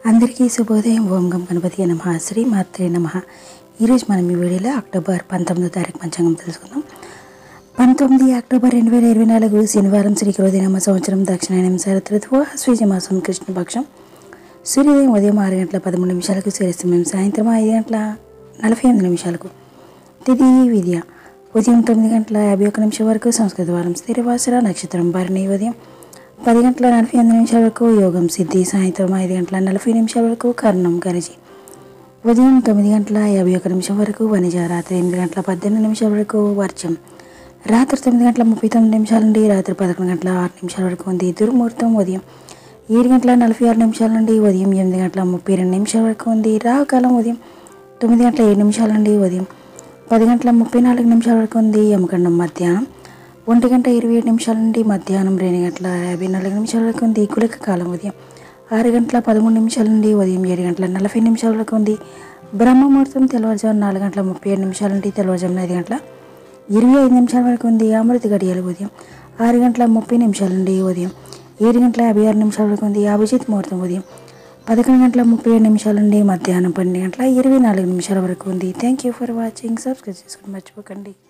అందరికీ శుభోదయం ఓం గం గణపతి నమ శ్రీ మాత్రే నమ ఈరోజు మనం ఈ వీడియోలో అక్టోబర్ పంతొమ్మిదో తారీఖు పంచాంగం తెలుసుకుందాం పంతొమ్మిది అక్టోబర్ రెండు వేల ఇరవై నాలుగు శనివారం శ్రీ క్రోధినామ సంవత్సరం దక్షిణాయనం శరత్ ఋతువు శ్రీజమాసం కృష్ణపక్షం సూర్యోదయం ఉదయం ఆరు గంటల పదమూడు నిమిషాలకు సూర్యాస్తమయం సాయంత్రం ఐదు గంటల నలభై ఎనిమిది నిమిషాలకు తిథి విద్య ఉదయం తొమ్మిది గంటల యాభై ఒక్క నిమిషం వరకు సంస్కృత వారం స్థిరవాసర నక్షత్రం భరణి ఉదయం పది గంటల నలభై ఎనిమిది నిమిషాల వరకు యోగం సిద్ధి సాయంత్రం ఐదు గంటల నలభై నిమిషాల వరకు కర్ణం గరిజి ఉదయం తొమ్మిది గంటల యాభై ఒక్క నిమిషం వరకు వనిజ రాత్రి ఎనిమిది గంటల పద్దెనిమిది నిమిషాల వరకు వర్షం రాత్రి తొమ్మిది గంటల ముప్పై తొమ్మిది నిమిషాల నుండి రాత్రి పదకొండు గంటల ఆరు నిమిషాల వరకు ఉంది దుర్ముహూర్తం ఉదయం ఏడు గంటల నలభై ఆరు నిమిషాల నుండి ఉదయం ఎనిమిది గంటల ముప్పై రెండు నిమిషాల వరకు ఉంది రాహుకాలం ఉదయం తొమ్మిది గంటల ఏడు నిమిషాల నుండి ఉదయం పది గంటల ముప్పై నాలుగు నిమిషాల వరకు ఉంది యమకండం మధ్యాహ్నం ఒంటి గంట ఇరవై ఏడు నిమిషాల నుండి మధ్యాహ్నం రెండు గంటల యాభై నాలుగు నిమిషాల వరకు ఉంది గుళిక కాలం ఉదయం ఆరు గంటల పదమూడు నిమిషాల నుండి ఉదయం ఏడు గంటల నలభై నిమిషాల వరకు ఉంది బ్రహ్మముహూర్తం తెల్లవారుజాము నాలుగు గంటల ముప్పై ఏడు నిమిషాల నుండి తెల్లవారుజామున ఐదు గంటల ఇరవై ఐదు నిమిషాల వరకు ఉంది అమృత గడియలు ఉదయం ఆరు గంటల ముప్పై నిమిషాల నుండి ఉదయం ఏడు గంటల యాభై ఆరు నిమిషాల వరకు ఉంది అభిజిత్ ముహూర్తం ఉదయం పదకొండు గంటల ముప్పై ఏడు నిమిషాల నుండి మధ్యాహ్నం పన్నెండు గంటల ఇరవై నాలుగు నిమిషాల వరకు ఉంది thank you for watching subscribe చేసుకోండి మర్చిపోకండి